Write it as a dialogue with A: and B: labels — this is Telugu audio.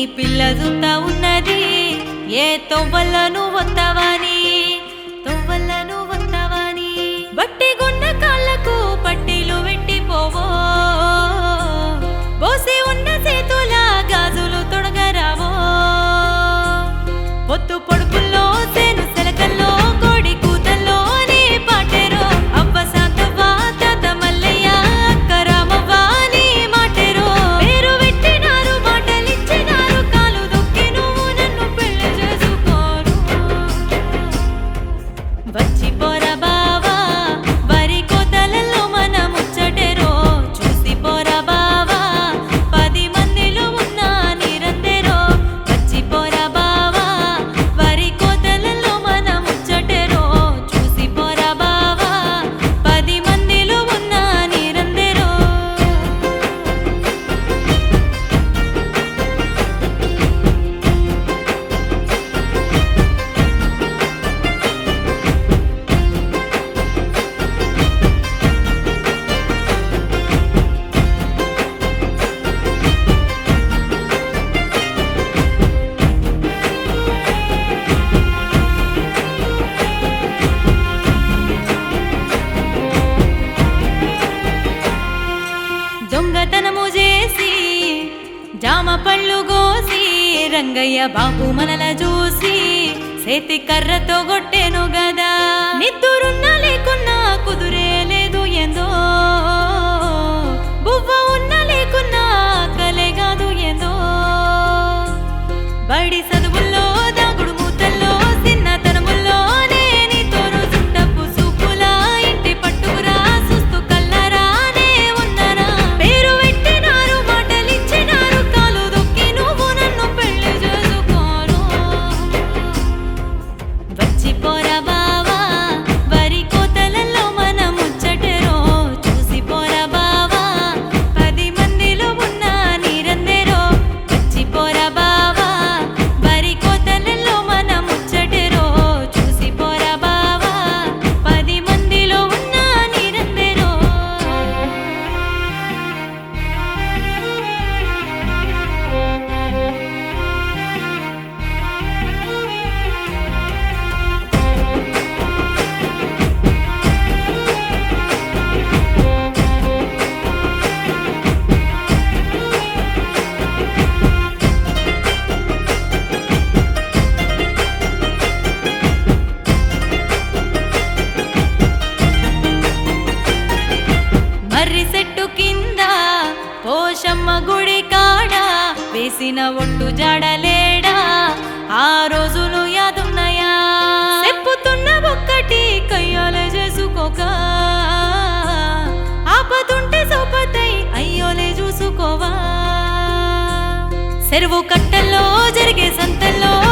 A: పిల్ల జుత్తా ఉన్నది ఏ తొవ్వలను వత్తవాని తొవ్వలను వత్తవాని బట్టి గున్న కాళ్ళకు పట్టీలు పెట్టిపోవో బోసి ఉన్న చేతుల గాజులు తొడగరావో పొత్తు పొడుపుల్లో సేను సెలకల్లో కోడి కూతల్లో నీ పాటేరో అవ్వ శాంతవ్వ తాత మల్లయ్య అక్క రామవ్వ నీ మాటేరో పేరు పెట్టినారు మాటలిచ్చినారు కాలు దొక్కి నువ్వు నన్ను పెళ్లి చేసుకోరు వచ్చి పోరా బావా వరి కోతలలో మన ముచ్చటెరో చూసి పోరా బావా పది మందిలో ఉన్న నిరందరో వచ్చి పోరా బావా వరి కోతలలో మన ముచ్చటెరో చూసి పోరా బావా పది మందిలో ఉన్న నిరందరో దొంగతనము చేసి జామ పళ్ళు గోసి రంగయ్య బాబు మనల చూసి చేతి కర్రతో కొట్టెను గదా నిద్దురున్నా లేకున్నా కుదురే లేదు ఏందో బువ్వ ఉన్నా లేకున్నా కలే కాదు ఏందో బడి చదువుల్లో దాగుడు మూతల్లో చిన్నతనముల్లో నేని తోరు చుట్టపు సూపులా ఇంటి పట్టుకురా సుస్తు కల్లరానే ఉన్ననా పేరు పెట్టినారు మాటలిచ్చినారు కాలు దొక్కి నువ్వు నన్ను పెళ్లి చేసుకోను వచ్చి పోరా బావా వరి కోతలలో మన ముచ్చటెరో చూసి పోరా బావా పది మందిలో ఉన్న నీరందరో వచ్చి పోరా బావా వరి కోతలలో మన ముచ్చటెరో చూసి పోరా బావా పది మందిలో ఉన్న నీరందరో మర్రి చెట్టు కింద పోషమ్మ గుడి కాడ వేసిన ఒట్టు జాడలేడా ఆ రోజులు యాదున్నాయా చెప్పుతున్న ఒక్కటి కయ్యాలే చేసుకోక ఆపతుంటే సోపతై అయ్యోలే చూసుకోవా చెరువు కట్టల్లో జరిగే సంతల్లో